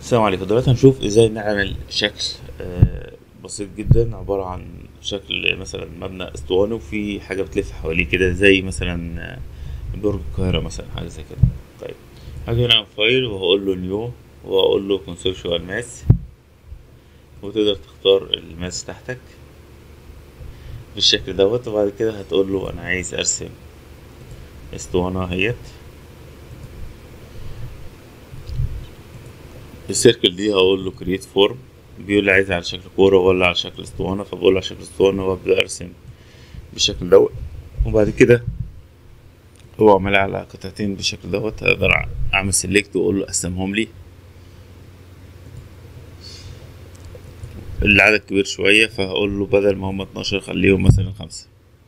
السلام عليكم دلوقتي هنشوف ازاي نعمل شكل آه، بسيط جدا عبارة عن شكل مثلا مبنى اسطواني وفي حاجة بتلف حواليه كده زي مثلا آه، برج القاهرة مثلا حاجة زي كده طيب هاجي هنا على فايل وهقول له نيو وهقول له كونسبشوال ماس وتقدر تختار الماس تحتك بالشكل دوت وبعد كده هتقول له انا عايز ارسم اسطوانة اهيت السيركل دي هقول له كرييت فورم بيقول لي عايزها على شكل كورة ولا على شكل اسطوانة فبقول له على شكل اسطوانة وابدأ ارسم بالشكل دوت وبعد كده هو عملها على قطعتين بالشكل دوت اقدر اعمل سيلكت واقول له قسمهم لي العدد كبير شوية فهقول له بدل ما هم 12 خليهم مثلا خمسة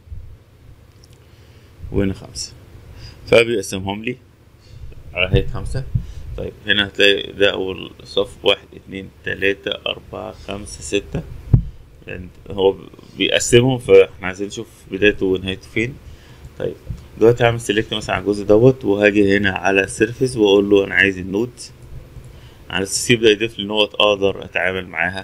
وهنا خمسة فبيقسمهم لي على هيئة خمسة طيب هنا هتلاقي ده أول صف واحد اتنين تلاتة أربعة خمسة ستة لأن هو بيقسمهم فاحنا عايزين نشوف بدايته ونهايته فين طيب دلوقتي هعمل سيلكت مثلا على الجزء دوت وهاجي هنا على السيرفيس واقول له انا عايز النود على اساس يبدا يضيف لي نقط اقدر اتعامل معاها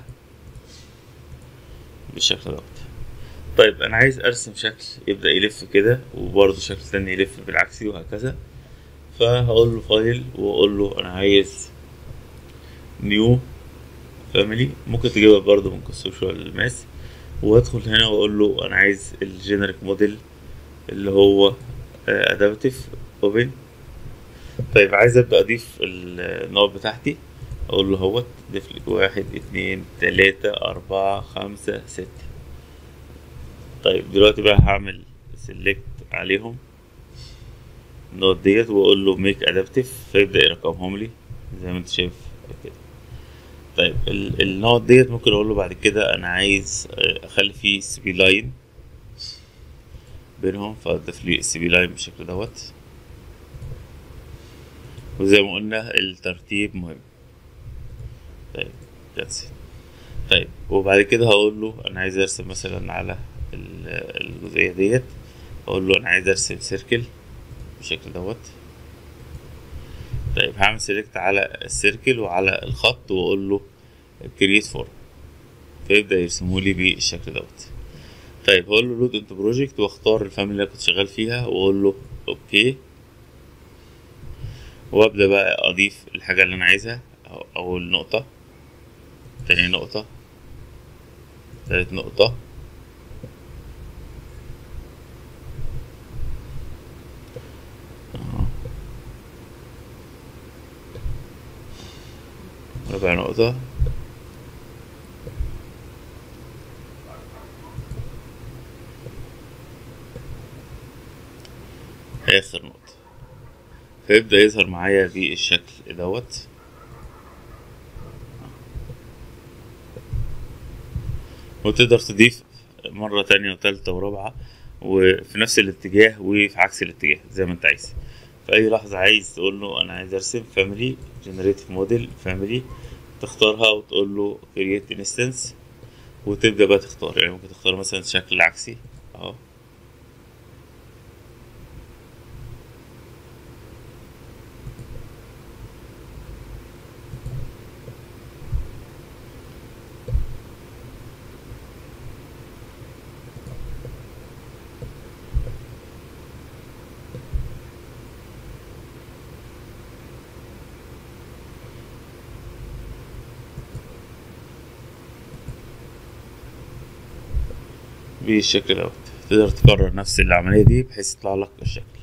بالشكل دوت طيب انا عايز ارسم شكل يبدا يلف كده وبرضه شكل تاني يلف بالعكسي وهكذا فهقول له فايل واقول له انا عايز نيو فاميلي ممكن تجيبها برضه من كونسبشوال ماس وادخل هنا واقول له انا عايز الجينيريك موديل اللي هو ادابتيف اوبن طيب عايز ابدا اضيف النقط بتاعتي اقول له اهوت ضيف لي واحد اتنين تلاتة اربعة خمسة ستة طيب دلوقتي بقى هعمل سيلكت عليهم النقط ديت واقول له ميك ادابتيف فيبدا يرقمهم لي زي ما انت شايف كده طيب ال- النقط ديت ممكن اقول له بعد كده انا عايز اخلي فيه سبي لاين بينهم فاضيف لي السي بي لاين بالشكل دوت وزي ما قلنا الترتيب مهم طيب that's it. طيب وبعد كده هقول له انا عايز ارسم مثلا على ال- الجزئيه ديت اقول له انا عايز ارسم سيركل بالشكل دوت طيب هعمل سيلكت على السيركل وعلى الخط واقول له كرييت فورم فيبدا يرسمه لي بالشكل دوت طيب هقول له لود انت بروجكت واختار الفاميلي اللي كنت شغال فيها واقول له اوكي وابدا بقى اضيف الحاجه اللي انا عايزها أو- اول نقطه تاني نقطه تالت نقطه أهو. رابع نقطه آخر نقطة فيبدأ يظهر معايا بالشكل دوت وتقدر تضيف مرة تانية وتالتة ورابعة وفي نفس الاتجاه وفي عكس الاتجاه زي ما انت عايز في أي لحظة عايز تقول له أنا عايز أرسم فاميلي جنريتيف موديل فاميلي تختارها وتقول له create instance وتبدأ بقى تختار يعني ممكن تختار مثلا شكل عكسي اهو بالشكل دوت تقدر تكرر نفس العملية دي بحيث يطلع لك الشكل